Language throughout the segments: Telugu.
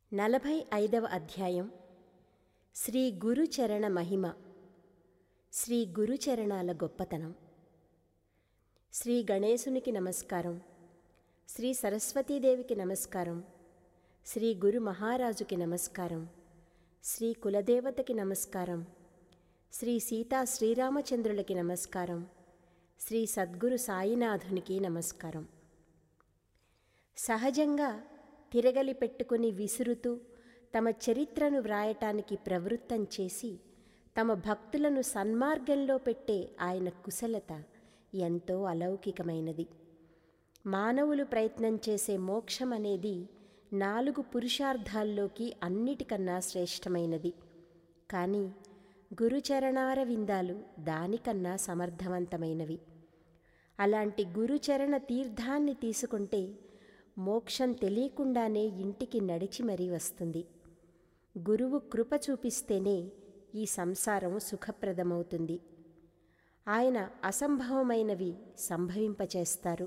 నలభై ఐదవ అధ్యాయం శ్రీ గురుచరణ మహిమ శ్రీ గురుచరణాల గొప్పతనం శ్రీ గణేశునికి నమస్కారం శ్రీ సరస్వతీదేవికి నమస్కారం శ్రీ గురు మహారాజుకి నమస్కారం శ్రీ కులదేవతకి నమస్కారం శ్రీ సీతా శ్రీరామచంద్రులకి నమస్కారం శ్రీ సద్గురు సాయినాథునికి నమస్కారం సహజంగా తిరగలి పెట్టుకుని విసురుతూ తమ చరిత్రను వ్రాయటానికి ప్రవృత్తం చేసి తమ భక్తులను సన్మార్గంలో పెట్టే ఆయన కుశలత ఎంతో అలౌకికమైనది మానవులు ప్రయత్నం చేసే మోక్షం అనేది నాలుగు పురుషార్థాల్లోకి అన్నిటికన్నా శ్రేష్టమైనది కానీ గురుచరణార విందాలు దానికన్నా సమర్థవంతమైనవి అలాంటి గురుచరణ తీర్థాన్ని తీసుకుంటే మోక్షం తెలియకుండానే ఇంటికి నడిచి మరీ వస్తుంది గురువు కృప చూపిస్తేనే ఈ సంసారం సుఖప్రదమవుతుంది ఆయన అసంభవమైనవి సంభవింపచేస్తారు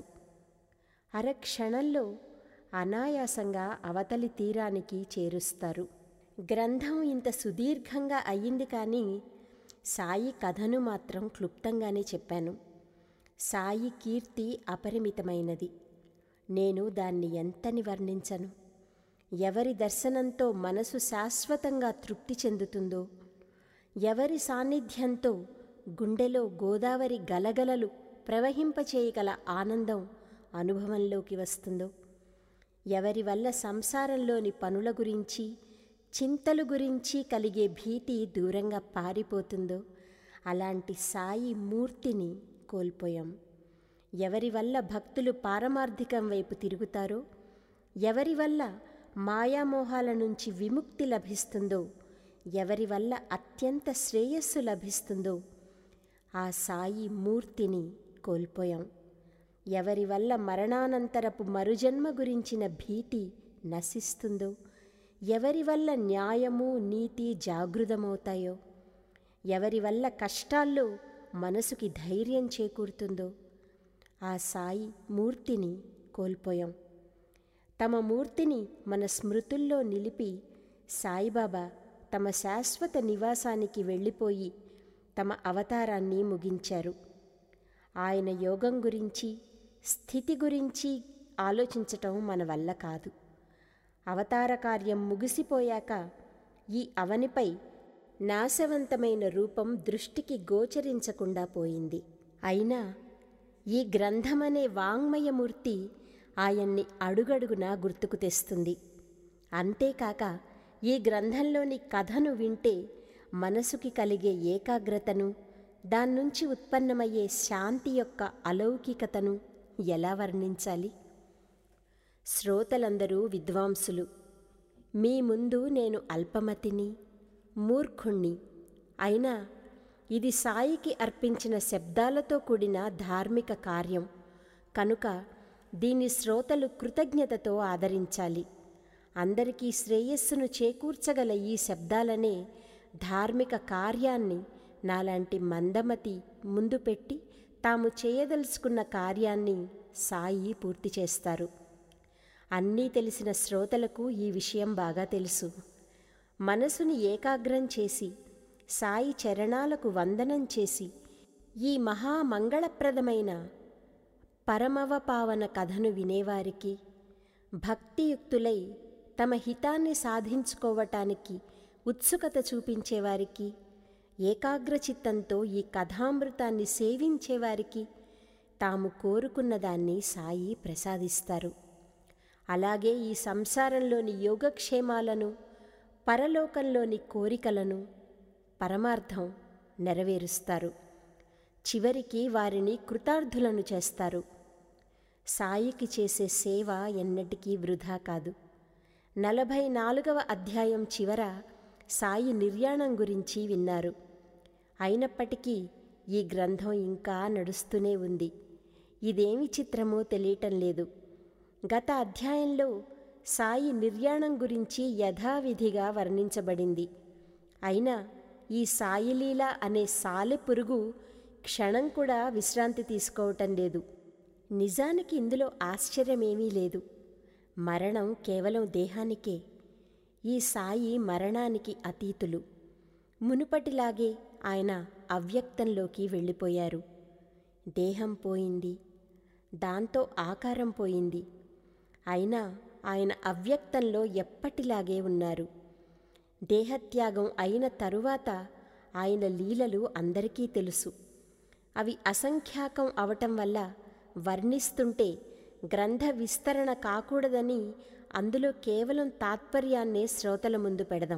అరక్షణంలో అనాయాసంగా అవతలి తీరానికి చేరుస్తారు గ్రంథం ఇంత సుదీర్ఘంగా అయ్యింది కానీ సాయి కథను మాత్రం క్లుప్తంగానే చెప్పాను సాయి కీర్తి అపరిమితమైనది నేను దాన్ని ఎంతని వర్ణించను ఎవరి దర్శనంతో మనసు శాశ్వతంగా తృప్తి చెందుతుందో ఎవరి సాన్నిధ్యంతో గుండెలో గోదావరి గలగలలు ప్రవహింపచేయగల ఆనందం అనుభవంలోకి వస్తుందో ఎవరి వల్ల సంసారంలోని పనుల గురించి చింతలు గురించి కలిగే భీతి దూరంగా పారిపోతుందో అలాంటి సాయి మూర్తిని కోల్పోయాం ఎవరి వల్ల భక్తులు పారమార్థికం వైపు తిరుగుతారో ఎవరి వల్ల మాయామోహాల నుంచి విముక్తి లభిస్తుందో ఎవరి వల్ల అత్యంత శ్రేయస్సు లభిస్తుందో ఆ సాయి మూర్తిని కోల్పోయాం ఎవరి వల్ల మరణానంతరపు మరుజన్మ గురించిన భీతి నశిస్తుందో ఎవరి వల్ల న్యాయము నీతి జాగృతమవుతాయో ఎవరి వల్ల కష్టాల్లో మనసుకి ధైర్యం చేకూరుతుందో ఆ సాయి మూర్తిని కోల్పోయాం తమ మూర్తిని మన స్మృతుల్లో నిలిపి సాయిబాబా తమ శాశ్వత నివాసానికి వెళ్ళిపోయి తమ అవతారాన్ని ముగించారు ఆయన యోగం గురించి స్థితి గురించి ఆలోచించటం మన వల్ల కాదు అవతార కార్యం ముగిసిపోయాక ఈ అవనిపై నాశవంతమైన రూపం దృష్టికి గోచరించకుండా పోయింది అయినా ఈ గ్రంథమనే వాంగ్మయమూర్తి ఆయన్ని అడుగడుగునా గుర్తుకు తెస్తుంది అంతేకాక ఈ గ్రంథంలోని కథను వింటే మనసుకి కలిగే ఏకాగ్రతను దాన్నుంచి ఉత్పన్నమయ్యే శాంతి యొక్క అలౌకికతను ఎలా వర్ణించాలి శ్రోతలందరూ విద్వాంసులు మీ ముందు నేను అల్పమతిని మూర్ఖుణ్ణి అయినా ఇది సాయికి అర్పించిన శబ్దాలతో కూడిన ధార్మిక కార్యం కనుక దీని శ్రోతలు కృతజ్ఞతతో ఆదరించాలి అందరికీ శ్రేయస్సును చేకూర్చగల ఈ శబ్దాలనే ధార్మిక కార్యాన్ని నాలాంటి మందమతి ముందు పెట్టి తాము చేయదలుచుకున్న కార్యాన్ని సాయి పూర్తి చేస్తారు అన్నీ తెలిసిన శ్రోతలకు ఈ విషయం బాగా తెలుసు మనసుని ఏకాగ్రం చేసి సాయి చరణాలకు వందనం చేసి ఈ మహామంగళప్రదమైన పరమవపావన కథను వినేవారికి భక్తియుక్తులై తమ హితాన్ని సాధించుకోవటానికి ఉత్సుకత చూపించేవారికి ఏకాగ్రచిత్తంతో ఈ కథామృతాన్ని సేవించేవారికి తాము కోరుకున్న దాన్ని సాయి ప్రసాదిస్తారు అలాగే ఈ సంసారంలోని యోగక్షేమాలను పరలోకంలోని కోరికలను పరమార్థం నెరవేరుస్తారు చివరికి వారిని కృతార్థులను చేస్తారు సాయికి చేసే సేవ ఎన్నటికీ వృధా కాదు నలభై నాలుగవ అధ్యాయం చివర సాయి నిర్యాణం గురించి విన్నారు అయినప్పటికీ ఈ గ్రంథం ఇంకా నడుస్తూనే ఉంది ఇదేమి చిత్రమో తెలియటం లేదు గత అధ్యాయంలో సాయి నిర్యాణం గురించి యథావిధిగా వర్ణించబడింది అయినా ఈ సాయిలీల అనే సాలె పురుగు క్షణం కూడా విశ్రాంతి తీసుకోవటం లేదు నిజానికి ఇందులో ఆశ్చర్యమేమీ లేదు మరణం కేవలం దేహానికే ఈ సాయి మరణానికి అతీతులు మునుపటిలాగే ఆయన అవ్యక్తంలోకి వెళ్ళిపోయారు దేహం పోయింది దాంతో ఆకారం పోయింది అయినా ఆయన అవ్యక్తంలో ఎప్పటిలాగే ఉన్నారు దేహత్యాగం అయిన తరువాత ఆయన లీలలు అందరికీ తెలుసు అవి అసంఖ్యాకం అవటం వల్ల వర్ణిస్తుంటే గ్రంథ విస్తరణ కాకూడదని అందులో కేవలం తాత్పర్యాన్నే శ్రోతల ముందు పెడదాం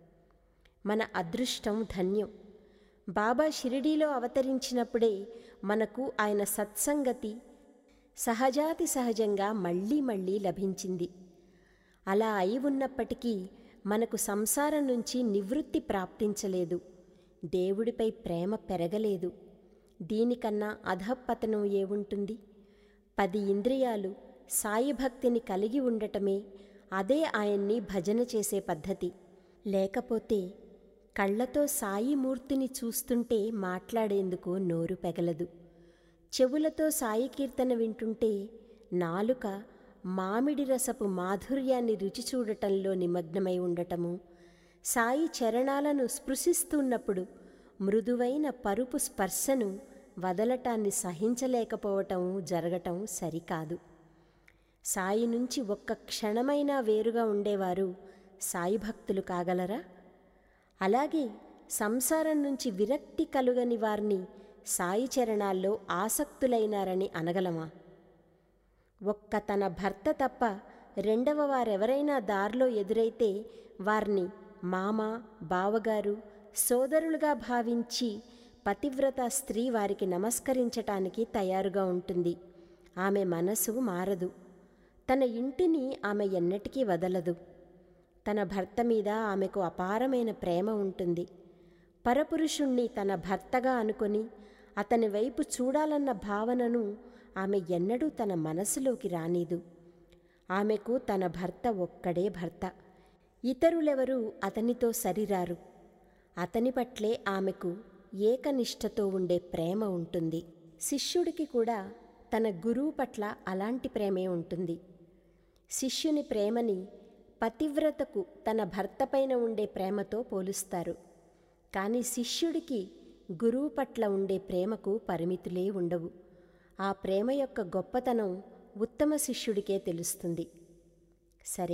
మన అదృష్టం ధన్యం బాబా షిరిడీలో అవతరించినప్పుడే మనకు ఆయన సత్సంగతి సహజాతి సహజంగా మళ్ళీ మళ్ళీ లభించింది అలా అయి ఉన్నప్పటికీ మనకు సంసారం నుంచి నివృత్తి ప్రాప్తించలేదు దేవుడిపై ప్రేమ పెరగలేదు దీనికన్నా అధపతనం ఏముంటుంది పది ఇంద్రియాలు సాయి భక్తిని కలిగి ఉండటమే అదే ఆయన్ని భజన చేసే పద్ధతి లేకపోతే కళ్ళతో సాయి మూర్తిని చూస్తుంటే మాట్లాడేందుకు నోరు పెగలదు చెవులతో సాయి కీర్తన వింటుంటే నాలుక మామిడి రసపు మాధుర్యాన్ని రుచి చూడటంలో నిమగ్నమై ఉండటము సాయి చరణాలను స్పృశిస్తున్నప్పుడు మృదువైన పరుపు స్పర్శను వదలటాన్ని సహించలేకపోవటం జరగటం సరికాదు సాయి నుంచి ఒక్క క్షణమైనా వేరుగా ఉండేవారు సాయి భక్తులు కాగలరా అలాగే సంసారం నుంచి విరక్తి కలుగని వారిని సాయి చరణాల్లో ఆసక్తులైనారని అనగలమా ఒక్క తన భర్త తప్ప రెండవ వారెవరైనా దారిలో ఎదురైతే వారిని మామ బావగారు సోదరులుగా భావించి పతివ్రత స్త్రీ వారికి నమస్కరించటానికి తయారుగా ఉంటుంది ఆమె మనసు మారదు తన ఇంటిని ఆమె ఎన్నటికీ వదలదు తన భర్త మీద ఆమెకు అపారమైన ప్రేమ ఉంటుంది పరపురుషుణ్ణి తన భర్తగా అనుకొని అతని వైపు చూడాలన్న భావనను ఆమె ఎన్నడూ తన మనసులోకి రానీదు ఆమెకు తన భర్త ఒక్కడే భర్త ఇతరులెవరూ అతనితో సరిరారు అతని పట్లే ఆమెకు ఏకనిష్టతో ఉండే ప్రేమ ఉంటుంది శిష్యుడికి కూడా తన గురువు పట్ల అలాంటి ప్రేమే ఉంటుంది శిష్యుని ప్రేమని పతివ్రతకు తన భర్తపైన ఉండే ప్రేమతో పోలుస్తారు కానీ శిష్యుడికి గురువు పట్ల ఉండే ప్రేమకు పరిమితులే ఉండవు ఆ ప్రేమ యొక్క గొప్పతనం ఉత్తమ శిష్యుడికే తెలుస్తుంది సరే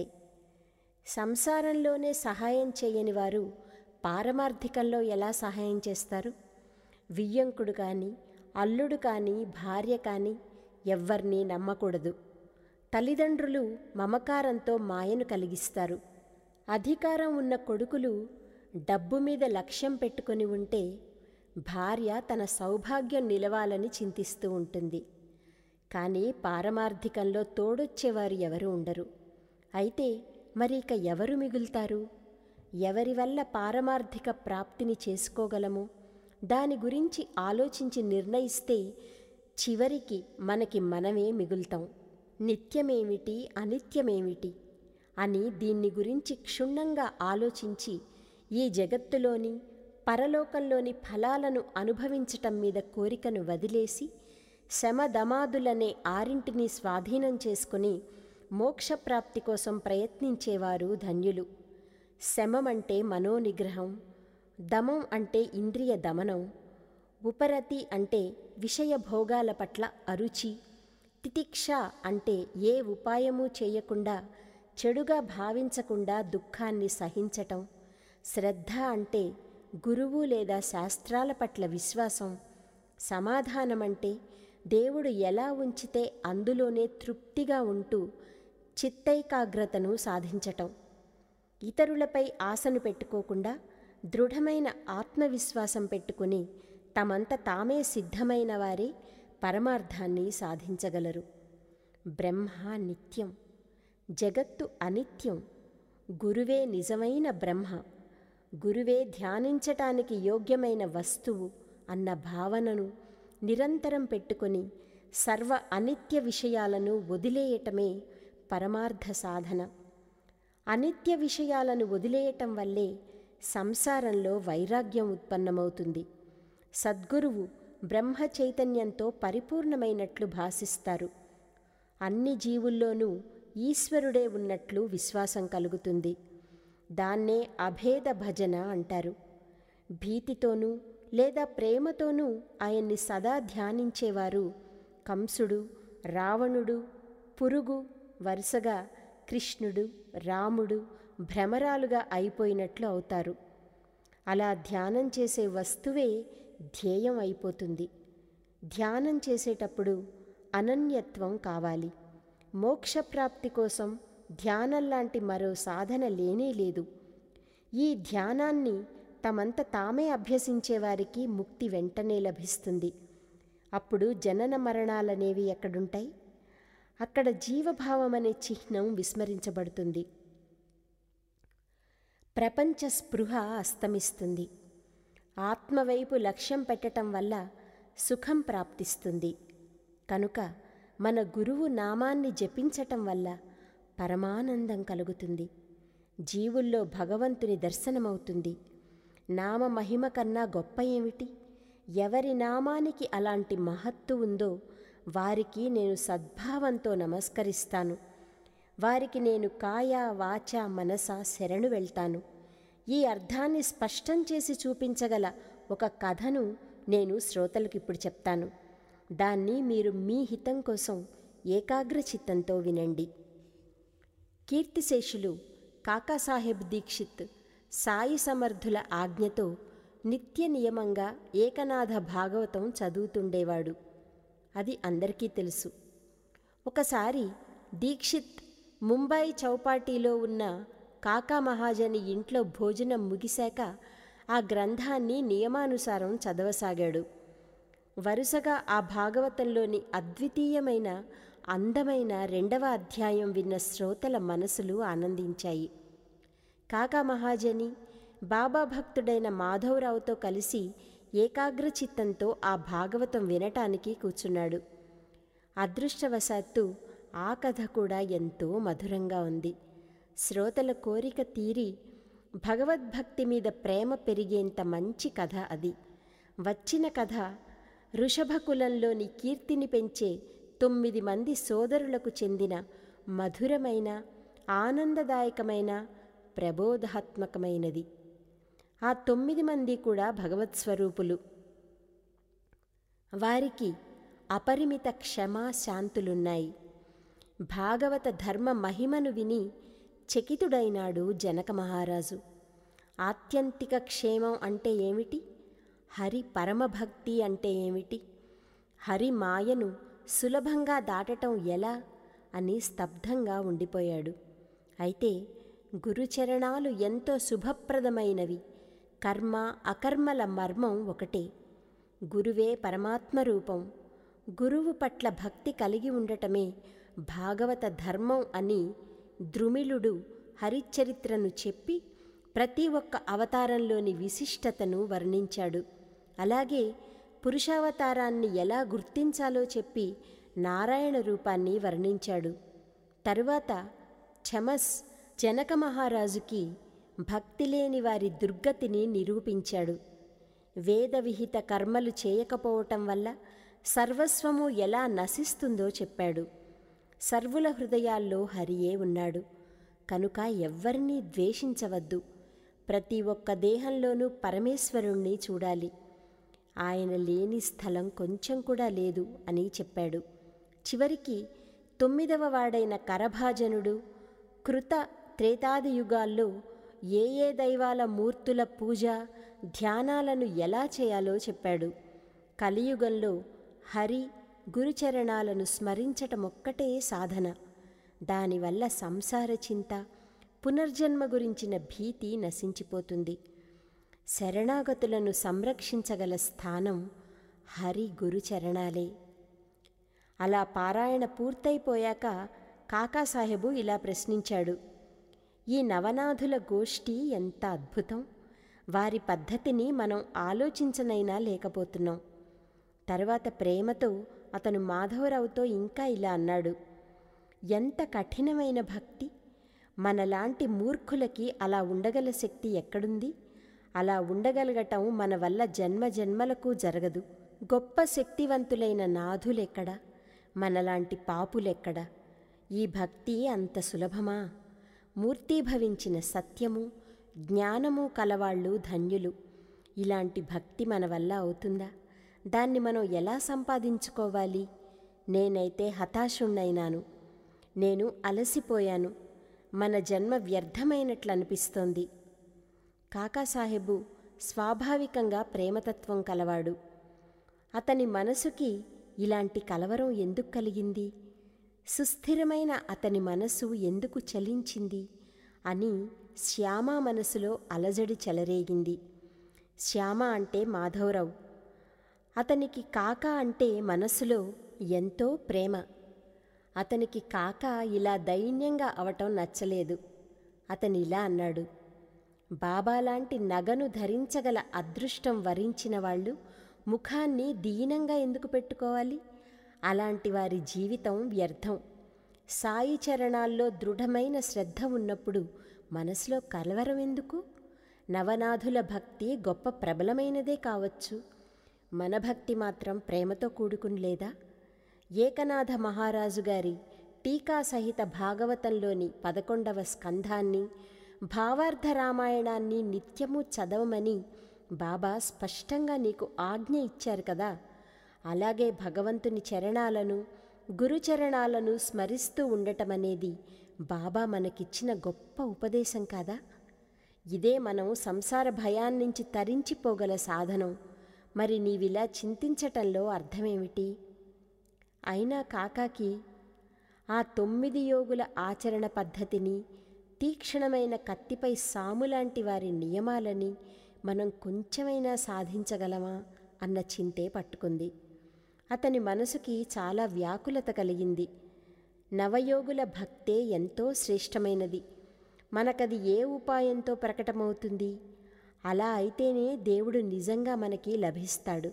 సంసారంలోనే సహాయం చేయని వారు పారమార్థికంలో ఎలా సహాయం చేస్తారు వియ్యంకుడు కానీ అల్లుడు కానీ భార్య కానీ ఎవ్వరినీ నమ్మకూడదు తల్లిదండ్రులు మమకారంతో మాయను కలిగిస్తారు అధికారం ఉన్న కొడుకులు డబ్బు మీద లక్ష్యం పెట్టుకొని ఉంటే భార్య తన సౌభాగ్యం నిలవాలని చింతిస్తూ ఉంటుంది కానీ పారమార్థికంలో తోడొచ్చేవారు ఎవరు ఉండరు అయితే మరి ఇక ఎవరు మిగులుతారు ఎవరి వల్ల పారమార్థిక ప్రాప్తిని చేసుకోగలము దాని గురించి ఆలోచించి నిర్ణయిస్తే చివరికి మనకి మనమే మిగులుతాం నిత్యమేమిటి అనిత్యమేమిటి అని దీన్ని గురించి క్షుణ్ణంగా ఆలోచించి ఈ జగత్తులోని పరలోకంలోని ఫలాలను అనుభవించటం మీద కోరికను వదిలేసి శమదమాదులనే ఆరింటిని స్వాధీనం చేసుకుని మోక్షప్రాప్తి కోసం ప్రయత్నించేవారు ధన్యులు శమం అంటే మనోనిగ్రహం దమం అంటే ఇంద్రియ దమనం ఉపరతి అంటే విషయ భోగాల పట్ల అరుచి తితిక్ష అంటే ఏ ఉపాయము చేయకుండా చెడుగా భావించకుండా దుఃఖాన్ని సహించటం శ్రద్ధ అంటే గురువు లేదా శాస్త్రాల పట్ల విశ్వాసం సమాధానమంటే దేవుడు ఎలా ఉంచితే అందులోనే తృప్తిగా ఉంటూ చిత్తైకాగ్రతను సాధించటం ఇతరులపై ఆశను పెట్టుకోకుండా దృఢమైన ఆత్మవిశ్వాసం పెట్టుకుని తమంత తామే సిద్ధమైన వారే పరమార్థాన్ని సాధించగలరు బ్రహ్మ నిత్యం జగత్తు అనిత్యం గురువే నిజమైన బ్రహ్మ గురువే ధ్యానించటానికి యోగ్యమైన వస్తువు అన్న భావనను నిరంతరం పెట్టుకొని సర్వ అనిత్య విషయాలను వదిలేయటమే పరమార్థ సాధన అనిత్య విషయాలను వదిలేయటం వల్లే సంసారంలో వైరాగ్యం ఉత్పన్నమవుతుంది సద్గురువు బ్రహ్మ చైతన్యంతో పరిపూర్ణమైనట్లు భాసిస్తారు అన్ని జీవుల్లోనూ ఈశ్వరుడే ఉన్నట్లు విశ్వాసం కలుగుతుంది దాన్నే అభేద భజన అంటారు భీతితోనూ లేదా ప్రేమతోనూ ఆయన్ని సదా ధ్యానించేవారు కంసుడు రావణుడు పురుగు వరుసగా కృష్ణుడు రాముడు భ్రమరాలుగా అయిపోయినట్లు అవుతారు అలా ధ్యానం చేసే వస్తువే ధ్యేయం అయిపోతుంది ధ్యానం చేసేటప్పుడు అనన్యత్వం కావాలి మోక్షప్రాప్తి కోసం ధ్యానం లాంటి మరో సాధన లేనే లేదు ఈ ధ్యానాన్ని తమంత తామే అభ్యసించే వారికి ముక్తి వెంటనే లభిస్తుంది అప్పుడు జనన మరణాలనేవి ఎక్కడుంటాయి అక్కడ జీవభావం అనే చిహ్నం విస్మరించబడుతుంది ప్రపంచ స్పృహ అస్తమిస్తుంది ఆత్మవైపు లక్ష్యం పెట్టటం వల్ల సుఖం ప్రాప్తిస్తుంది కనుక మన గురువు నామాన్ని జపించటం వల్ల పరమానందం కలుగుతుంది జీవుల్లో భగవంతుని దర్శనమవుతుంది నామ మహిమ కన్నా గొప్ప ఏమిటి ఎవరి నామానికి అలాంటి మహత్తు ఉందో వారికి నేను సద్భావంతో నమస్కరిస్తాను వారికి నేను కాయ వాచ మనస శరణు వెళ్తాను ఈ అర్థాన్ని స్పష్టం చేసి చూపించగల ఒక కథను నేను శ్రోతలకు ఇప్పుడు చెప్తాను దాన్ని మీరు మీ హితం కోసం ఏకాగ్ర చిత్తంతో వినండి కీర్తిశేషులు కాకాసాహెబ్ దీక్షిత్ సాయి సమర్థుల ఆజ్ఞతో నిత్య నియమంగా ఏకనాథ భాగవతం చదువుతుండేవాడు అది అందరికీ తెలుసు ఒకసారి దీక్షిత్ ముంబై చౌపాటీలో ఉన్న కాకా మహాజని ఇంట్లో భోజనం ముగిశాక ఆ గ్రంథాన్ని నియమానుసారం చదవసాగాడు వరుసగా ఆ భాగవతంలోని అద్వితీయమైన అందమైన రెండవ అధ్యాయం విన్న శ్రోతల మనసులు ఆనందించాయి కాకా మహాజని బాబా భక్తుడైన మాధవరావుతో కలిసి ఏకాగ్రచిత్తంతో ఆ భాగవతం వినటానికి కూర్చున్నాడు అదృష్టవశాత్తు ఆ కథ కూడా ఎంతో మధురంగా ఉంది శ్రోతల కోరిక తీరి భగవద్భక్తి మీద ప్రేమ పెరిగేంత మంచి కథ అది వచ్చిన కథ వృషభకులంలోని కీర్తిని పెంచే తొమ్మిది మంది సోదరులకు చెందిన మధురమైన ఆనందదాయకమైన ప్రబోధాత్మకమైనది ఆ తొమ్మిది మంది కూడా భగవత్ స్వరూపులు వారికి అపరిమిత క్షమా శాంతులున్నాయి భాగవత ధర్మ మహిమను విని చకితుడైనాడు జనక మహారాజు ఆత్యంతిక క్షేమం అంటే ఏమిటి హరి పరమభక్తి అంటే ఏమిటి హరి మాయను సులభంగా దాటటం ఎలా అని స్తబ్దంగా ఉండిపోయాడు అయితే గురుచరణాలు ఎంతో శుభప్రదమైనవి కర్మ అకర్మల మర్మం ఒకటే గురువే పరమాత్మ రూపం గురువు పట్ల భక్తి కలిగి ఉండటమే భాగవత ధర్మం అని ద్రుమిళుడు హరిచరిత్రను చెప్పి ప్రతి ఒక్క అవతారంలోని విశిష్టతను వర్ణించాడు అలాగే పురుషావతారాన్ని ఎలా గుర్తించాలో చెప్పి నారాయణ రూపాన్ని వర్ణించాడు తరువాత ఛమస్ జనక మహారాజుకి భక్తి లేని వారి దుర్గతిని నిరూపించాడు వేద విహిత కర్మలు చేయకపోవటం వల్ల సర్వస్వము ఎలా నశిస్తుందో చెప్పాడు సర్వుల హృదయాల్లో హరియే ఉన్నాడు కనుక ఎవ్వరినీ ద్వేషించవద్దు ప్రతి ఒక్క దేహంలోనూ పరమేశ్వరుణ్ణి చూడాలి ఆయన లేని స్థలం కొంచెం కూడా లేదు అని చెప్పాడు చివరికి తొమ్మిదవ వాడైన కరభాజనుడు కృత త్రేతాది యుగాల్లో ఏ ఏ దైవాల మూర్తుల పూజ ధ్యానాలను ఎలా చేయాలో చెప్పాడు కలియుగంలో హరి గురుచరణాలను స్మరించటమొక్కటే సాధన దానివల్ల సంసార చింత పునర్జన్మ గురించిన భీతి నశించిపోతుంది శరణాగతులను సంరక్షించగల స్థానం హరి గురుచరణాలే అలా పారాయణ పూర్తయిపోయాక కాకాసాహెబు ఇలా ప్రశ్నించాడు ఈ నవనాథుల గోష్ఠి ఎంత అద్భుతం వారి పద్ధతిని మనం ఆలోచించనైనా లేకపోతున్నాం తర్వాత ప్రేమతో అతను మాధవరావుతో ఇంకా ఇలా అన్నాడు ఎంత కఠినమైన భక్తి మనలాంటి మూర్ఖులకి అలా ఉండగల శక్తి ఎక్కడుంది అలా ఉండగలగటం మన వల్ల జన్మ జన్మలకు జరగదు గొప్ప శక్తివంతులైన నాథులెక్కడ మనలాంటి పాపులెక్కడ ఈ భక్తి అంత సులభమా మూర్తీభవించిన సత్యము జ్ఞానము కలవాళ్ళు ధన్యులు ఇలాంటి భక్తి మన వల్ల అవుతుందా దాన్ని మనం ఎలా సంపాదించుకోవాలి నేనైతే హతాశుణ్ణైనాను నేను అలసిపోయాను మన జన్మ వ్యర్థమైనట్లు అనిపిస్తోంది కాకాసాహెబు స్వాభావికంగా ప్రేమతత్వం కలవాడు అతని మనసుకి ఇలాంటి కలవరం ఎందుకు కలిగింది సుస్థిరమైన అతని మనసు ఎందుకు చలించింది అని శ్యామ మనసులో అలజడి చెలరేగింది శ్యామ అంటే మాధవరావు అతనికి కాక అంటే మనసులో ఎంతో ప్రేమ అతనికి కాక ఇలా దైన్యంగా అవటం నచ్చలేదు అతను ఇలా అన్నాడు బాబా లాంటి నగను ధరించగల అదృష్టం వరించిన వాళ్ళు ముఖాన్ని దీనంగా ఎందుకు పెట్టుకోవాలి అలాంటి వారి జీవితం వ్యర్థం సాయి చరణాల్లో దృఢమైన శ్రద్ధ ఉన్నప్పుడు మనసులో కలవరం ఎందుకు నవనాథుల భక్తి గొప్ప ప్రబలమైనదే కావచ్చు మన భక్తి మాత్రం ప్రేమతో కూడుకుని లేదా ఏకనాథ మహారాజు గారి టీకా సహిత భాగవతంలోని పదకొండవ స్కంధాన్ని భావార్థ రామాయణాన్ని నిత్యము చదవమని బాబా స్పష్టంగా నీకు ఆజ్ఞ ఇచ్చారు కదా అలాగే భగవంతుని చరణాలను గురుచరణాలను స్మరిస్తూ ఉండటమనేది బాబా మనకిచ్చిన గొప్ప ఉపదేశం కాదా ఇదే మనం సంసార భయాన్నించి తరించిపోగల సాధనం మరి నీవిలా చింతించటంలో అర్థమేమిటి అయినా కాకాకి ఆ తొమ్మిది యోగుల ఆచరణ పద్ధతిని తీక్షణమైన కత్తిపై సాములాంటి వారి నియమాలని మనం కొంచెమైనా సాధించగలమా అన్న చింతే పట్టుకుంది అతని మనసుకి చాలా వ్యాకులత కలిగింది నవయోగుల భక్తే ఎంతో శ్రేష్టమైనది మనకది ఏ ఉపాయంతో ప్రకటమవుతుంది అలా అయితేనే దేవుడు నిజంగా మనకి లభిస్తాడు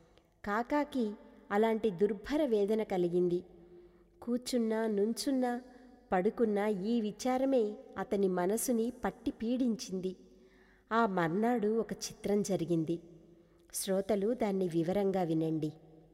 కాకాకి అలాంటి దుర్భర వేదన కలిగింది కూర్చున్నా నుంచున్నా పడుకున్నా ఈ విచారమే అతని మనసుని పట్టి పీడించింది ఆ మర్నాడు ఒక చిత్రం జరిగింది శ్రోతలు దాన్ని వివరంగా వినండి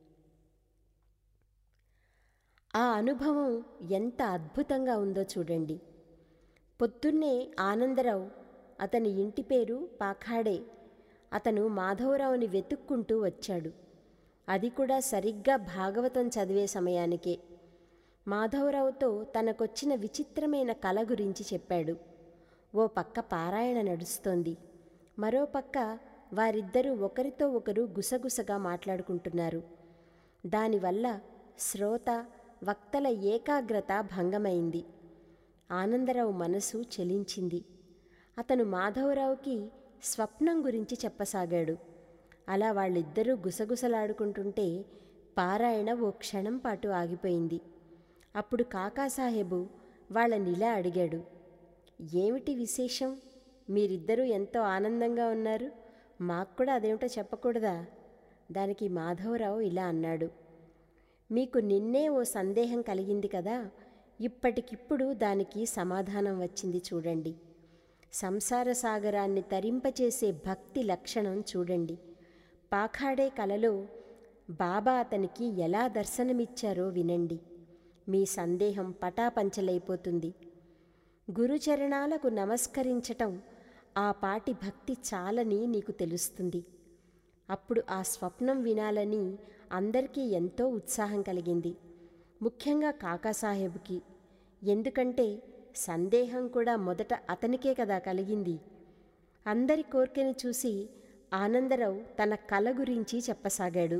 ఆ అనుభవం ఎంత అద్భుతంగా ఉందో చూడండి పొద్దున్నే ఆనందరావు అతని ఇంటి పేరు పాఖాడే అతను మాధవరావుని వెతుక్కుంటూ వచ్చాడు అది కూడా సరిగ్గా భాగవతం చదివే సమయానికే మాధవరావుతో తనకొచ్చిన విచిత్రమైన కల గురించి చెప్పాడు ఓ పక్క పారాయణ నడుస్తోంది మరో పక్క వారిద్దరూ ఒకరితో ఒకరు గుసగుసగా మాట్లాడుకుంటున్నారు దానివల్ల శ్రోత వక్తల ఏకాగ్రత భంగమైంది ఆనందరావు మనసు చెలించింది అతను మాధవరావుకి స్వప్నం గురించి చెప్పసాగాడు అలా వాళ్ళిద్దరూ గుసగుసలాడుకుంటుంటే పారాయణ ఓ క్షణం పాటు ఆగిపోయింది అప్పుడు కాకాసాహెబు వాళ్ళనిలా అడిగాడు ఏమిటి విశేషం మీరిద్దరూ ఎంతో ఆనందంగా ఉన్నారు మాకు కూడా అదేమిటో చెప్పకూడదా దానికి మాధవరావు ఇలా అన్నాడు మీకు నిన్నే ఓ సందేహం కలిగింది కదా ఇప్పటికిప్పుడు దానికి సమాధానం వచ్చింది చూడండి సంసార సాగరాన్ని తరింపచేసే భక్తి లక్షణం చూడండి పాఖాడే కలలో బాబా అతనికి ఎలా దర్శనమిచ్చారో వినండి మీ సందేహం పటాపంచలైపోతుంది గురుచరణాలకు నమస్కరించటం ఆ పాటి భక్తి చాలని నీకు తెలుస్తుంది అప్పుడు ఆ స్వప్నం వినాలని అందరికీ ఎంతో ఉత్సాహం కలిగింది ముఖ్యంగా కాకాసాహెబ్కి ఎందుకంటే సందేహం కూడా మొదట అతనికే కదా కలిగింది అందరి కోర్కెను చూసి ఆనందరావు తన కల గురించి చెప్పసాగాడు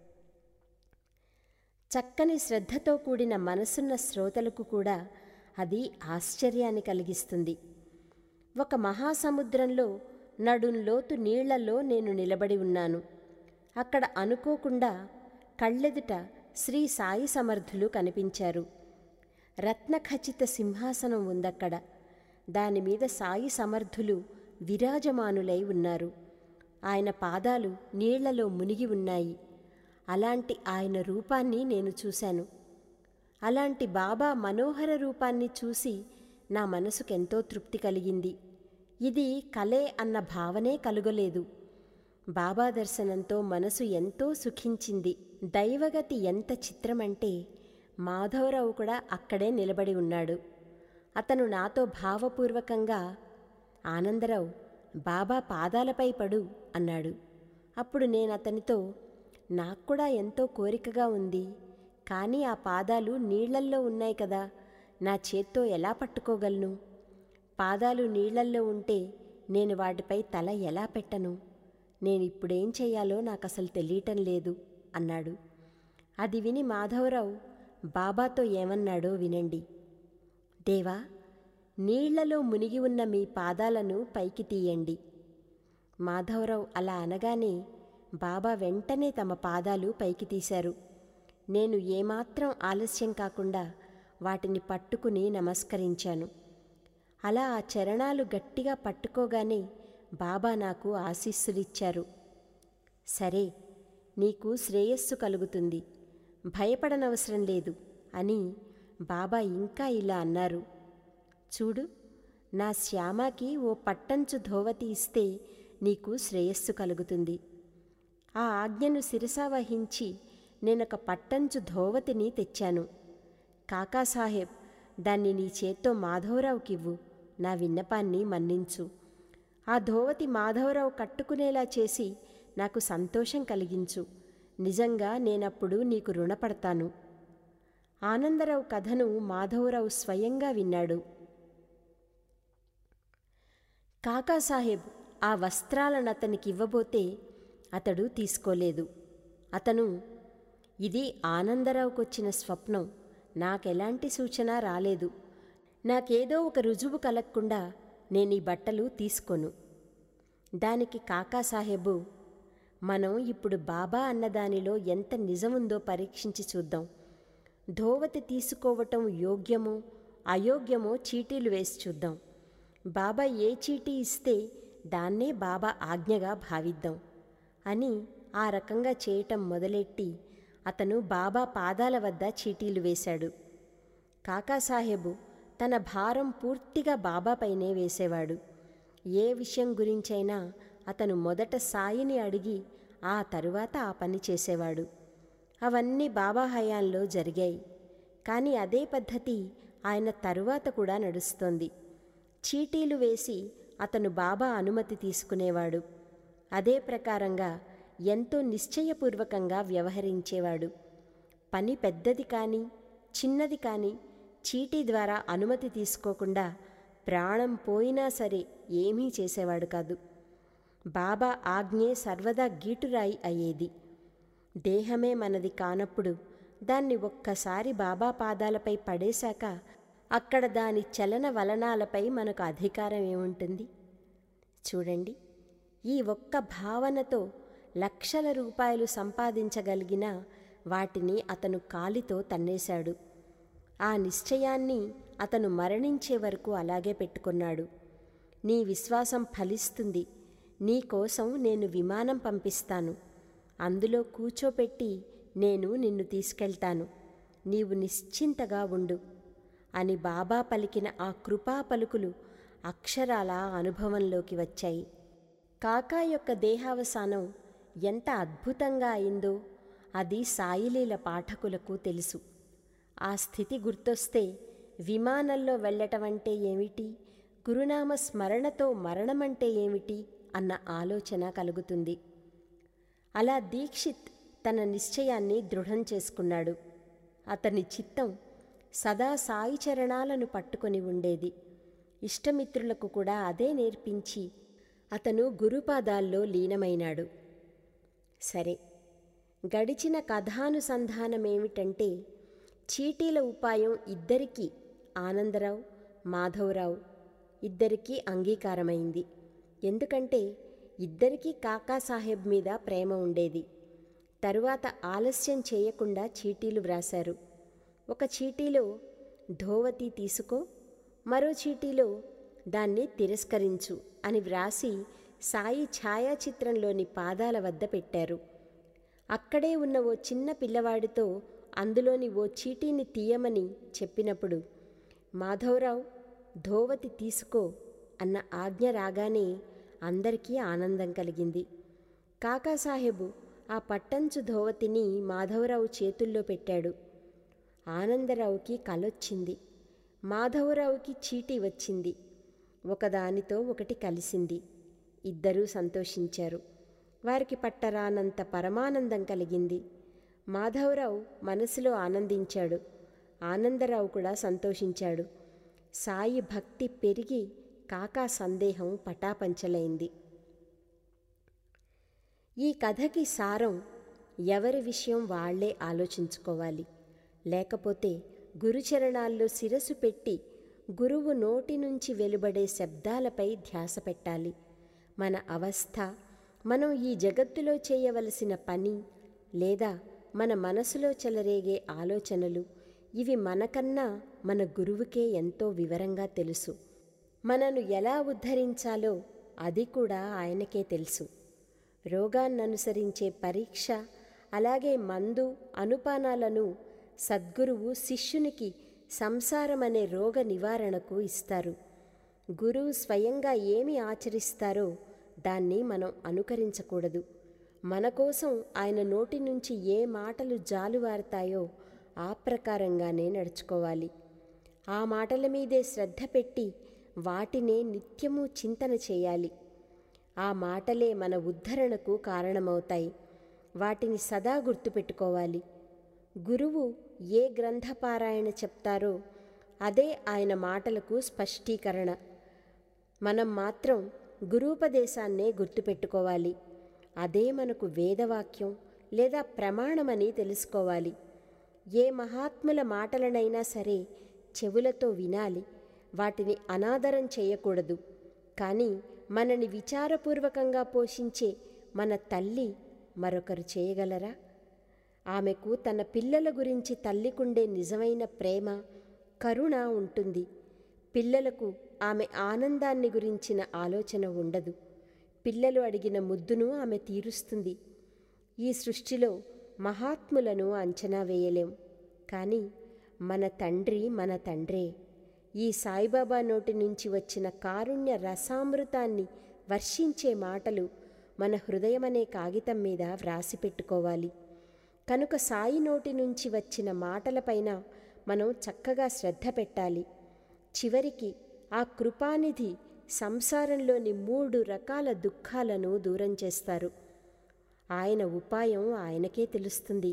చక్కని శ్రద్ధతో కూడిన మనసున్న శ్రోతలకు కూడా అది ఆశ్చర్యాన్ని కలిగిస్తుంది ఒక మహాసముద్రంలో నడుంలోతు నీళ్లలో నేను నిలబడి ఉన్నాను అక్కడ అనుకోకుండా కళ్ళెదుట శ్రీ సాయి సమర్థులు కనిపించారు రత్నఖచిత సింహాసనం ఉందక్కడ దానిమీద సాయి సమర్థులు విరాజమానులై ఉన్నారు ఆయన పాదాలు నీళ్లలో మునిగి ఉన్నాయి అలాంటి ఆయన రూపాన్ని నేను చూశాను అలాంటి బాబా మనోహర రూపాన్ని చూసి నా మనసుకెంతో తృప్తి కలిగింది ఇది కలే అన్న భావనే కలుగలేదు బాబా దర్శనంతో మనసు ఎంతో సుఖించింది దైవగతి ఎంత చిత్రమంటే మాధవరావు కూడా అక్కడే నిలబడి ఉన్నాడు అతను నాతో భావపూర్వకంగా ఆనందరావు బాబా పాదాలపై పడు అన్నాడు అప్పుడు నేను అతనితో నాకు కూడా ఎంతో కోరికగా ఉంది కానీ ఆ పాదాలు నీళ్లల్లో ఉన్నాయి కదా నా చేత్తో ఎలా పట్టుకోగలను పాదాలు నీళ్లల్లో ఉంటే నేను వాటిపై తల ఎలా పెట్టను నేను ఇప్పుడేం చెయ్యాలో నాకు అసలు తెలియటం లేదు అన్నాడు అది విని మాధవరావు బాబాతో ఏమన్నాడో వినండి దేవా నీళ్లలో మునిగి ఉన్న మీ పాదాలను పైకి తీయండి మాధవరావు అలా అనగానే బాబా వెంటనే తమ పాదాలు పైకి తీశారు నేను ఏమాత్రం ఆలస్యం కాకుండా వాటిని పట్టుకుని నమస్కరించాను అలా ఆ చరణాలు గట్టిగా పట్టుకోగానే బాబా నాకు ఆశీస్సులిచ్చారు సరే నీకు శ్రేయస్సు కలుగుతుంది భయపడనవసరం లేదు అని బాబా ఇంకా ఇలా అన్నారు చూడు నా శ్యామకి ఓ పట్టంచు ధోవతి ఇస్తే నీకు శ్రేయస్సు కలుగుతుంది ఆ ఆజ్ఞను శిరసావహించి నేనొక పట్టంచు ధోవతిని తెచ్చాను కాకాసాహెబ్ దాన్ని నీ చేత్తో మాధవరావుకివ్వు నా విన్నపాన్ని మన్నించు ఆ ధోవతి మాధవరావు కట్టుకునేలా చేసి నాకు సంతోషం కలిగించు నిజంగా నేనప్పుడు నీకు రుణపడతాను ఆనందరావు కథను మాధవరావు స్వయంగా విన్నాడు కాకాసాహెబ్ ఆ వస్త్రాలను అతనికి ఇవ్వబోతే అతడు తీసుకోలేదు అతను ఇది ఆనందరావుకొచ్చిన స్వప్నం నాకెలాంటి సూచన రాలేదు నాకేదో ఒక రుజువు కలగకుండా నేను ఈ బట్టలు తీసుకోను దానికి కాకాసాహెబు మనం ఇప్పుడు బాబా అన్నదానిలో ఎంత నిజముందో పరీక్షించి చూద్దాం ధోవతి తీసుకోవటం యోగ్యమో అయోగ్యమో చీటీలు వేసి చూద్దాం బాబా ఏ చీటీ ఇస్తే దాన్నే బాబా ఆజ్ఞగా భావిద్దాం అని ఆ రకంగా చేయటం మొదలెట్టి అతను బాబా పాదాల వద్ద చీటీలు వేశాడు కాకాసాహెబు తన భారం పూర్తిగా బాబాపైనే వేసేవాడు ఏ విషయం గురించైనా అతను మొదట సాయిని అడిగి ఆ తరువాత ఆ పని చేసేవాడు అవన్నీ బాబా హయాంలో జరిగాయి కానీ అదే పద్ధతి ఆయన తరువాత కూడా నడుస్తోంది చీటీలు వేసి అతను బాబా అనుమతి తీసుకునేవాడు అదే ప్రకారంగా ఎంతో నిశ్చయపూర్వకంగా వ్యవహరించేవాడు పని పెద్దది కానీ చిన్నది కానీ చీటీ ద్వారా అనుమతి తీసుకోకుండా ప్రాణం పోయినా సరే ఏమీ చేసేవాడు కాదు బాబా ఆజ్ఞే సర్వదా గీటురాయి అయ్యేది దేహమే మనది కానప్పుడు దాన్ని ఒక్కసారి బాబా పాదాలపై పడేశాక అక్కడ దాని చలన వలనాలపై మనకు అధికారం ఏముంటుంది చూడండి ఈ ఒక్క భావనతో లక్షల రూపాయలు సంపాదించగలిగిన వాటిని అతను కాలితో తన్నేశాడు ఆ నిశ్చయాన్ని అతను మరణించే వరకు అలాగే పెట్టుకున్నాడు నీ విశ్వాసం ఫలిస్తుంది నీ కోసం నేను విమానం పంపిస్తాను అందులో కూర్చోపెట్టి నేను నిన్ను తీసుకెళ్తాను నీవు నిశ్చింతగా ఉండు అని బాబా పలికిన ఆ కృపా పలుకులు అక్షరాల అనుభవంలోకి వచ్చాయి కాకా యొక్క దేహావసానం ఎంత అద్భుతంగా అయిందో అది సాయిలీల పాఠకులకు తెలుసు ఆ స్థితి గుర్తొస్తే విమానంలో వెళ్ళటం అంటే ఏమిటి గురునామ స్మరణతో మరణమంటే ఏమిటి అన్న ఆలోచన కలుగుతుంది అలా దీక్షిత్ తన నిశ్చయాన్ని దృఢం చేసుకున్నాడు అతని చిత్తం సదా సాయి చరణాలను పట్టుకొని ఉండేది ఇష్టమిత్రులకు కూడా అదే నేర్పించి అతను గురుపాదాల్లో లీనమైనాడు సరే గడిచిన కథానుసంధానమేమిటంటే చీటీల ఉపాయం ఇద్దరికీ ఆనందరావు మాధవరావు ఇద్దరికీ అంగీకారమైంది ఎందుకంటే ఇద్దరికీ కాకాసాహెబ్ మీద ప్రేమ ఉండేది తరువాత ఆలస్యం చేయకుండా చీటీలు వ్రాశారు ఒక చీటీలో ధోవతి తీసుకో మరో చీటీలో దాన్ని తిరస్కరించు అని వ్రాసి సాయి ఛాయాచిత్రంలోని పాదాల వద్ద పెట్టారు అక్కడే ఉన్న ఓ చిన్న పిల్లవాడితో అందులోని ఓ చీటీని తీయమని చెప్పినప్పుడు మాధవరావు ధోవతి తీసుకో అన్న ఆజ్ఞ రాగానే అందరికీ ఆనందం కలిగింది కాకాసాహెబు ఆ పట్టంచు ధోవతిని మాధవరావు చేతుల్లో పెట్టాడు ఆనందరావుకి కలొచ్చింది మాధవరావుకి చీటీ వచ్చింది ఒకదానితో ఒకటి కలిసింది ఇద్దరూ సంతోషించారు వారికి పట్టరానంత పరమానందం కలిగింది మాధవరావు మనసులో ఆనందించాడు ఆనందరావు కూడా సంతోషించాడు సాయి భక్తి పెరిగి కాకా సందేహం పటాపంచలైంది ఈ కథకి సారం ఎవరి విషయం వాళ్లే ఆలోచించుకోవాలి లేకపోతే గురుచరణాల్లో శిరసు పెట్టి గురువు నోటి నుంచి వెలువడే శబ్దాలపై ధ్యాస పెట్టాలి మన అవస్థ మనం ఈ జగత్తులో చేయవలసిన పని లేదా మన మనసులో చెలరేగే ఆలోచనలు ఇవి మనకన్నా మన గురువుకే ఎంతో వివరంగా తెలుసు మనను ఎలా ఉద్ధరించాలో అది కూడా ఆయనకే తెలుసు రోగాన్ననుసరించే పరీక్ష అలాగే మందు అనుపానాలను సద్గురువు శిష్యునికి సంసారమనే రోగ నివారణకు ఇస్తారు గురువు స్వయంగా ఏమి ఆచరిస్తారో దాన్ని మనం అనుకరించకూడదు మన కోసం ఆయన నోటి నుంచి ఏ మాటలు జాలువారుతాయో ఆ ప్రకారంగానే నడుచుకోవాలి ఆ మాటల మీదే శ్రద్ధ పెట్టి వాటినే నిత్యము చింతన చేయాలి ఆ మాటలే మన ఉద్ధరణకు కారణమవుతాయి వాటిని సదా గుర్తుపెట్టుకోవాలి గురువు ఏ గ్రంథపారాయణ చెప్తారో అదే ఆయన మాటలకు స్పష్టీకరణ మనం మాత్రం గురూపదేశాన్నే గుర్తుపెట్టుకోవాలి అదే మనకు వేదవాక్యం లేదా ప్రమాణమని తెలుసుకోవాలి ఏ మహాత్ముల మాటలనైనా సరే చెవులతో వినాలి వాటిని అనాదరం చేయకూడదు కానీ మనని విచారపూర్వకంగా పోషించే మన తల్లి మరొకరు చేయగలరా ఆమెకు తన పిల్లల గురించి తల్లికుండే నిజమైన ప్రేమ కరుణ ఉంటుంది పిల్లలకు ఆమె ఆనందాన్ని గురించిన ఆలోచన ఉండదు పిల్లలు అడిగిన ముద్దును ఆమె తీరుస్తుంది ఈ సృష్టిలో మహాత్ములను అంచనా వేయలేం కానీ మన తండ్రి మన తండ్రే ఈ సాయిబాబా నోటి నుంచి వచ్చిన కారుణ్య రసామృతాన్ని వర్షించే మాటలు మన హృదయమనే కాగితం మీద వ్రాసి పెట్టుకోవాలి కనుక సాయి నోటి నుంచి వచ్చిన మాటలపైన మనం చక్కగా శ్రద్ధ పెట్టాలి చివరికి ఆ కృపానిధి సంసారంలోని మూడు రకాల దుఃఖాలను దూరం చేస్తారు ఆయన ఉపాయం ఆయనకే తెలుస్తుంది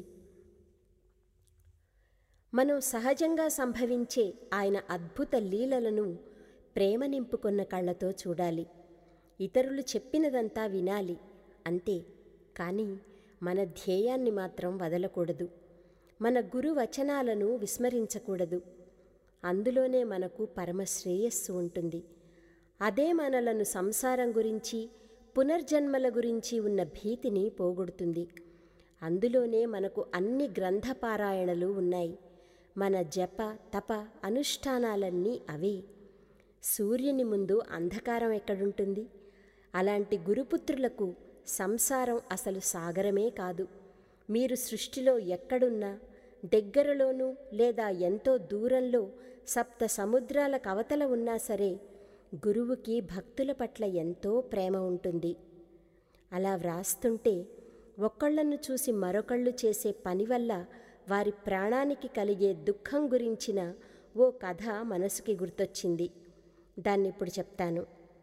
మనం సహజంగా సంభవించే ఆయన అద్భుత లీలలను ప్రేమ నింపుకున్న కళ్ళతో చూడాలి ఇతరులు చెప్పినదంతా వినాలి అంతే కానీ మన ధ్యేయాన్ని మాత్రం వదలకూడదు మన గురు వచనాలను విస్మరించకూడదు అందులోనే మనకు పరమ శ్రేయస్సు ఉంటుంది అదే మనలను సంసారం గురించి పునర్జన్మల గురించి ఉన్న భీతిని పోగొడుతుంది అందులోనే మనకు అన్ని గ్రంథపారాయణలు ఉన్నాయి మన జప తప అనుష్ఠానాలన్నీ అవే సూర్యుని ముందు అంధకారం ఎక్కడుంటుంది అలాంటి గురుపుత్రులకు సంసారం అసలు సాగరమే కాదు మీరు సృష్టిలో ఎక్కడున్నా దగ్గరలోనూ లేదా ఎంతో దూరంలో సప్త సముద్రాల కవతల ఉన్నా సరే గురువుకి భక్తుల పట్ల ఎంతో ప్రేమ ఉంటుంది అలా వ్రాస్తుంటే ఒకళ్ళను చూసి మరొకళ్ళు చేసే పని వల్ల వారి ప్రాణానికి కలిగే దుఃఖం గురించిన ఓ కథ మనసుకి గుర్తొచ్చింది దాన్ని ఇప్పుడు చెప్తాను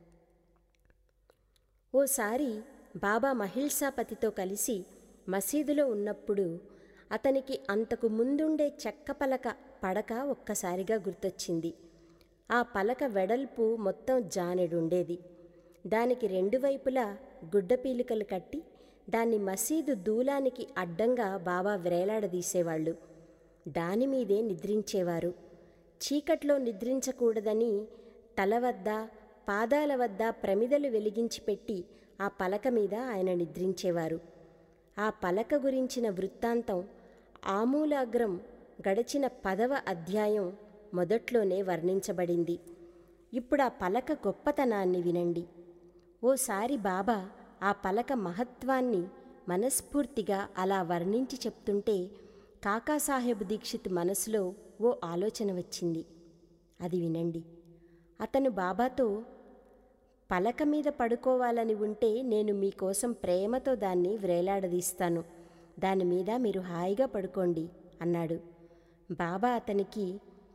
ఓసారి బాబా మహిల్సాపతితో కలిసి మసీదులో ఉన్నప్పుడు అతనికి అంతకు ముందుండే చెక్క పలక పడక ఒక్కసారిగా గుర్తొచ్చింది ఆ పలక వెడల్పు మొత్తం జానెడుండేది దానికి రెండు వైపులా గుడ్డపీలికలు కట్టి దాన్ని మసీదు దూలానికి అడ్డంగా బాబా వ్రేలాడదీసేవాళ్ళు దానిమీదే నిద్రించేవారు చీకట్లో నిద్రించకూడదని తల వద్ద పాదాల వద్ద ప్రమిదలు వెలిగించి పెట్టి ఆ పలక మీద ఆయన నిద్రించేవారు ఆ పలక గురించిన వృత్తాంతం ఆమూలాగ్రం గడిచిన పదవ అధ్యాయం మొదట్లోనే వర్ణించబడింది ఇప్పుడు ఆ పలక గొప్పతనాన్ని వినండి ఓసారి బాబా ఆ పలక మహత్వాన్ని మనస్ఫూర్తిగా అలా వర్ణించి చెప్తుంటే కాకాసాహెబ్ దీక్షిత్ మనసులో ఓ ఆలోచన వచ్చింది అది వినండి అతను బాబాతో పలక మీద పడుకోవాలని ఉంటే నేను మీకోసం ప్రేమతో దాన్ని వ్రేలాడదీస్తాను దాని మీద మీరు హాయిగా పడుకోండి అన్నాడు బాబా అతనికి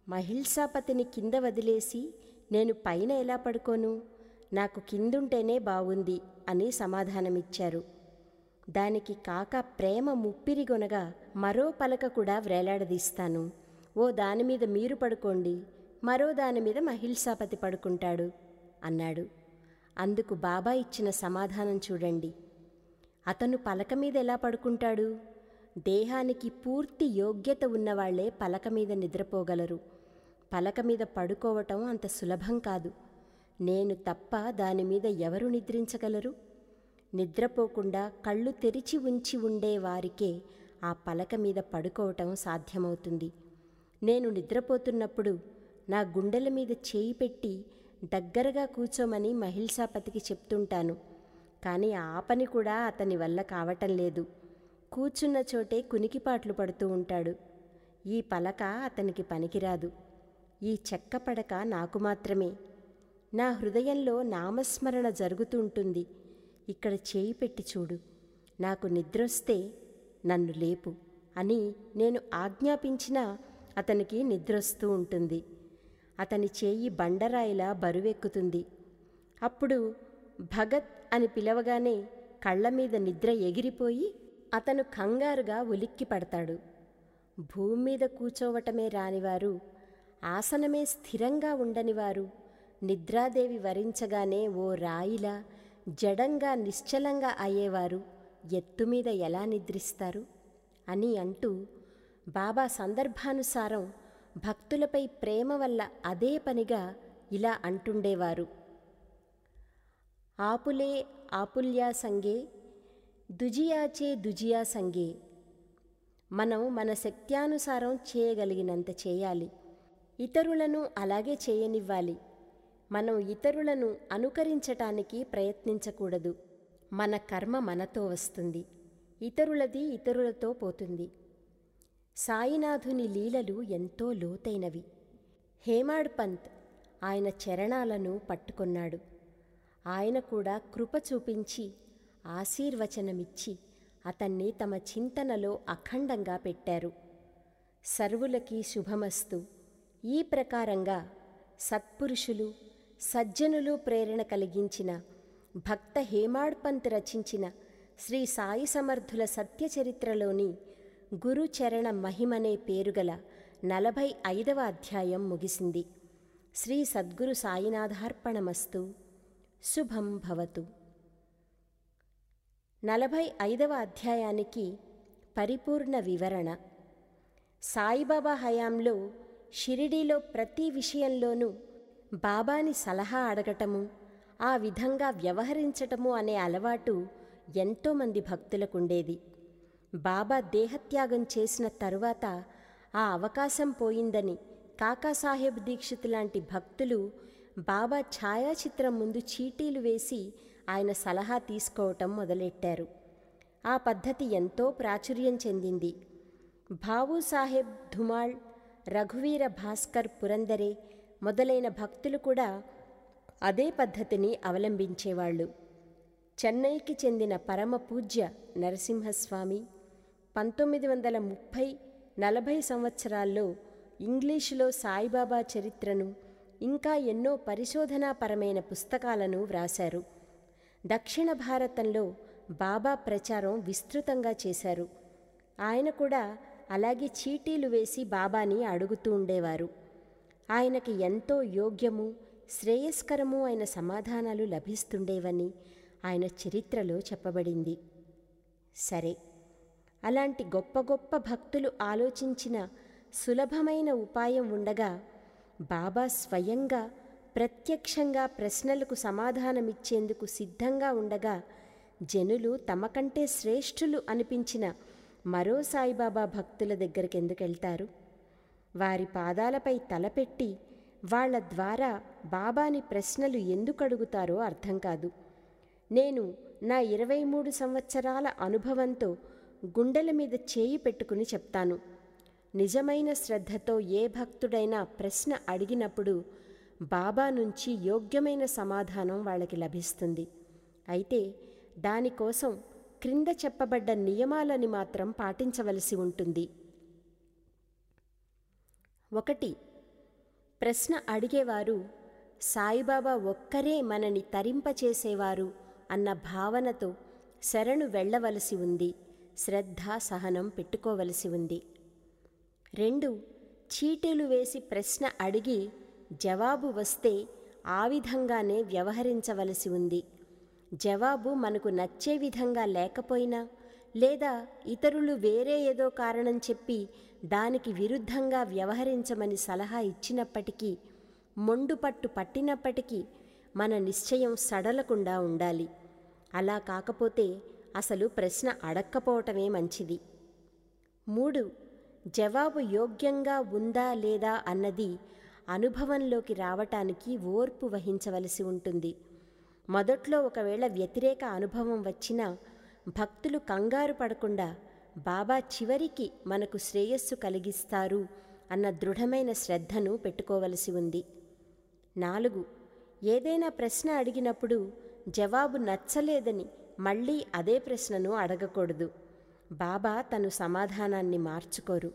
మహిళసాపతిని కింద వదిలేసి నేను పైన ఎలా పడుకోను నాకు కిందుంటేనే బాగుంది అని సమాధానమిచ్చారు దానికి కాక ప్రేమ ముప్పిరిగొనగా మరో పలక కూడా వ్రేలాడదీస్తాను ఓ దానిమీద మీరు పడుకోండి మరో దాని మీద మహిళసాపతి పడుకుంటాడు అన్నాడు అందుకు బాబా ఇచ్చిన సమాధానం చూడండి అతను పలక మీద ఎలా పడుకుంటాడు దేహానికి పూర్తి యోగ్యత ఉన్నవాళ్లే పలక మీద నిద్రపోగలరు పలక మీద పడుకోవటం అంత సులభం కాదు నేను తప్ప దాని మీద ఎవరు నిద్రించగలరు నిద్రపోకుండా కళ్ళు తెరిచి ఉంచి ఉండే వారికే ఆ పలక మీద పడుకోవటం సాధ్యమవుతుంది నేను నిద్రపోతున్నప్పుడు నా గుండెల మీద చేయి పెట్టి దగ్గరగా కూర్చోమని మహిళసాపతికి చెప్తుంటాను కానీ ఆ పని కూడా అతని వల్ల కావటం లేదు కూర్చున్న చోటే కునికిపాట్లు పడుతూ ఉంటాడు ఈ పలక అతనికి పనికిరాదు ఈ చెక్క పడక నాకు మాత్రమే నా హృదయంలో నామస్మరణ జరుగుతూ ఉంటుంది ఇక్కడ చేయి పెట్టి చూడు నాకు నిద్రొస్తే నన్ను లేపు అని నేను ఆజ్ఞాపించినా అతనికి నిద్రొస్తూ ఉంటుంది అతని చేయి బండరాయిలా బరువెక్కుతుంది అప్పుడు భగత్ అని పిలవగానే కళ్ళ మీద నిద్ర ఎగిరిపోయి అతను కంగారుగా ఉలిక్కి పడతాడు భూమి మీద కూర్చోవటమే రానివారు ఆసనమే స్థిరంగా ఉండనివారు నిద్రాదేవి వరించగానే ఓ రాయిలా జడంగా నిశ్చలంగా అయ్యేవారు ఎత్తుమీద ఎలా నిద్రిస్తారు అని అంటూ బాబా సందర్భానుసారం భక్తులపై ప్రేమ వల్ల అదే పనిగా ఇలా అంటుండేవారు ఆపులే ఆపుల్యా సంగే దుజియాచే దుజియా సంగే మనం మన శక్త్యానుసారం చేయగలిగినంత చేయాలి ఇతరులను అలాగే చేయనివ్వాలి మనం ఇతరులను అనుకరించటానికి ప్రయత్నించకూడదు మన కర్మ మనతో వస్తుంది ఇతరులది ఇతరులతో పోతుంది సాయినాథుని లీలలు ఎంతో లోతైనవి హేమాడ్ పంత్ ఆయన చరణాలను పట్టుకొన్నాడు ఆయన కూడా కృప చూపించి ఆశీర్వచనమిచ్చి అతన్ని తమ చింతనలో అఖండంగా పెట్టారు సర్వులకి శుభమస్తు ఈ ప్రకారంగా సత్పురుషులు సజ్జనులు ప్రేరణ కలిగించిన భక్త హేమాడ్ పంత్ రచించిన శ్రీ సాయి సమర్థుల సత్యచరిత్రలోని గురుచరణ మహిమనే పేరుగల నలభై ఐదవ అధ్యాయం ముగిసింది శ్రీ సద్గురు సాయినాథార్పణమస్తు శుభం భవతు నలభై ఐదవ అధ్యాయానికి పరిపూర్ణ వివరణ సాయిబాబా హయాంలో షిరిడీలో ప్రతి విషయంలోనూ బాబాని సలహా అడగటము ఆ విధంగా వ్యవహరించటము అనే అలవాటు ఎంతోమంది భక్తులకుండేది బాబా దేహత్యాగం చేసిన తరువాత ఆ అవకాశం పోయిందని కాకాసాహెబ్ దీక్షిత్ లాంటి భక్తులు బాబా ఛాయాచిత్రం ముందు చీటీలు వేసి ఆయన సలహా తీసుకోవటం మొదలెట్టారు ఆ పద్ధతి ఎంతో ప్రాచుర్యం చెందింది భావు సాహెబ్ ధుమాళ్ రఘువీర భాస్కర్ పురందరే మొదలైన భక్తులు కూడా అదే పద్ధతిని అవలంబించేవాళ్ళు చెన్నైకి చెందిన పరమ పూజ్య నరసింహస్వామి పంతొమ్మిది వందల ముప్పై నలభై సంవత్సరాల్లో ఇంగ్లీషులో సాయిబాబా చరిత్రను ఇంకా ఎన్నో పరిశోధనాపరమైన పుస్తకాలను వ్రాశారు దక్షిణ భారతంలో బాబా ప్రచారం విస్తృతంగా చేశారు ఆయన కూడా అలాగే చీటీలు వేసి బాబాని అడుగుతూ ఉండేవారు ఆయనకి ఎంతో యోగ్యము శ్రేయస్కరము అయిన సమాధానాలు లభిస్తుండేవని ఆయన చరిత్రలో చెప్పబడింది సరే అలాంటి గొప్ప గొప్ప భక్తులు ఆలోచించిన సులభమైన ఉపాయం ఉండగా బాబా స్వయంగా ప్రత్యక్షంగా ప్రశ్నలకు సమాధానమిచ్చేందుకు సిద్ధంగా ఉండగా జనులు తమకంటే శ్రేష్ఠులు అనిపించిన మరో సాయిబాబా భక్తుల దగ్గరికి ఎందుకు వెళ్తారు వారి పాదాలపై తలపెట్టి వాళ్ల ద్వారా బాబాని ప్రశ్నలు ఎందుకు అడుగుతారో అర్థం కాదు నేను నా ఇరవై మూడు సంవత్సరాల అనుభవంతో గుండెల మీద చేయి పెట్టుకుని చెప్తాను నిజమైన శ్రద్ధతో ఏ భక్తుడైనా ప్రశ్న అడిగినప్పుడు బాబా నుంచి యోగ్యమైన సమాధానం వాళ్ళకి లభిస్తుంది అయితే దానికోసం క్రింద చెప్పబడ్డ నియమాలని మాత్రం పాటించవలసి ఉంటుంది ఒకటి ప్రశ్న అడిగేవారు సాయిబాబా ఒక్కరే మనని తరింపచేసేవారు అన్న భావనతో శరణు వెళ్ళవలసి ఉంది శ్రద్ధ సహనం పెట్టుకోవలసి ఉంది రెండు చీటీలు వేసి ప్రశ్న అడిగి జవాబు వస్తే ఆ విధంగానే వ్యవహరించవలసి ఉంది జవాబు మనకు నచ్చే విధంగా లేకపోయినా లేదా ఇతరులు వేరే ఏదో కారణం చెప్పి దానికి విరుద్ధంగా వ్యవహరించమని సలహా ఇచ్చినప్పటికీ మొండుపట్టు పట్టినప్పటికీ మన నిశ్చయం సడలకుండా ఉండాలి అలా కాకపోతే అసలు ప్రశ్న అడక్కపోవటమే మంచిది మూడు జవాబు యోగ్యంగా ఉందా లేదా అన్నది అనుభవంలోకి రావటానికి ఓర్పు వహించవలసి ఉంటుంది మొదట్లో ఒకవేళ వ్యతిరేక అనుభవం వచ్చినా భక్తులు కంగారు పడకుండా బాబా చివరికి మనకు శ్రేయస్సు కలిగిస్తారు అన్న దృఢమైన శ్రద్ధను పెట్టుకోవలసి ఉంది నాలుగు ఏదైనా ప్రశ్న అడిగినప్పుడు జవాబు నచ్చలేదని మళ్ళీ అదే ప్రశ్నను అడగకూడదు బాబా తను సమాధానాన్ని మార్చుకోరు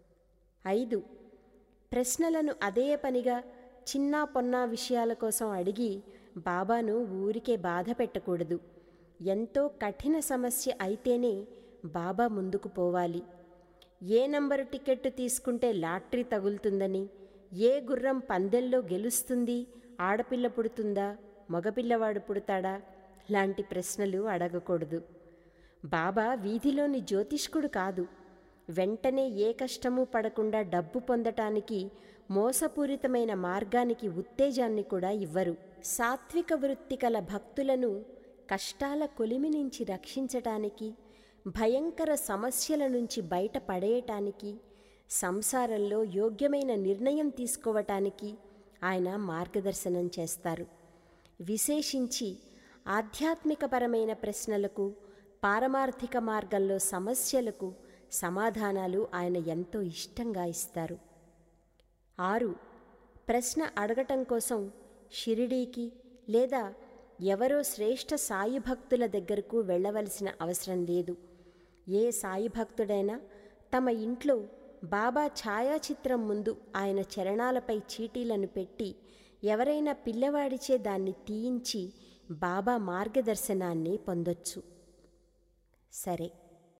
ఐదు ప్రశ్నలను అదే పనిగా చిన్న పొన్నా విషయాల కోసం అడిగి బాబాను ఊరికే బాధ పెట్టకూడదు ఎంతో కఠిన సమస్య అయితేనే బాబా ముందుకు పోవాలి ఏ నంబరు టికెట్ తీసుకుంటే లాటరీ తగులుతుందని ఏ గుర్రం పందెల్లో గెలుస్తుంది ఆడపిల్ల పుడుతుందా మగపిల్లవాడు పుడతాడా లాంటి ప్రశ్నలు అడగకూడదు బాబా వీధిలోని జ్యోతిష్కుడు కాదు వెంటనే ఏ కష్టము పడకుండా డబ్బు పొందటానికి మోసపూరితమైన మార్గానికి ఉత్తేజాన్ని కూడా ఇవ్వరు సాత్విక వృత్తి కల భక్తులను కష్టాల కొలిమి నుంచి రక్షించటానికి భయంకర సమస్యల నుంచి బయటపడేయటానికి సంసారంలో యోగ్యమైన నిర్ణయం తీసుకోవటానికి ఆయన మార్గదర్శనం చేస్తారు విశేషించి ఆధ్యాత్మికపరమైన ప్రశ్నలకు పారమార్థిక మార్గంలో సమస్యలకు సమాధానాలు ఆయన ఎంతో ఇష్టంగా ఇస్తారు ఆరు ప్రశ్న అడగటం కోసం షిరిడీకి లేదా ఎవరో శ్రేష్ఠ సాయి భక్తుల దగ్గరకు వెళ్ళవలసిన అవసరం లేదు ఏ సాయి భక్తుడైనా తమ ఇంట్లో బాబా ఛాయాచిత్రం ముందు ఆయన చరణాలపై చీటీలను పెట్టి ఎవరైనా పిల్లవాడిచే దాన్ని తీయించి బాబా మార్గదర్శనాన్ని పొందొచ్చు సరే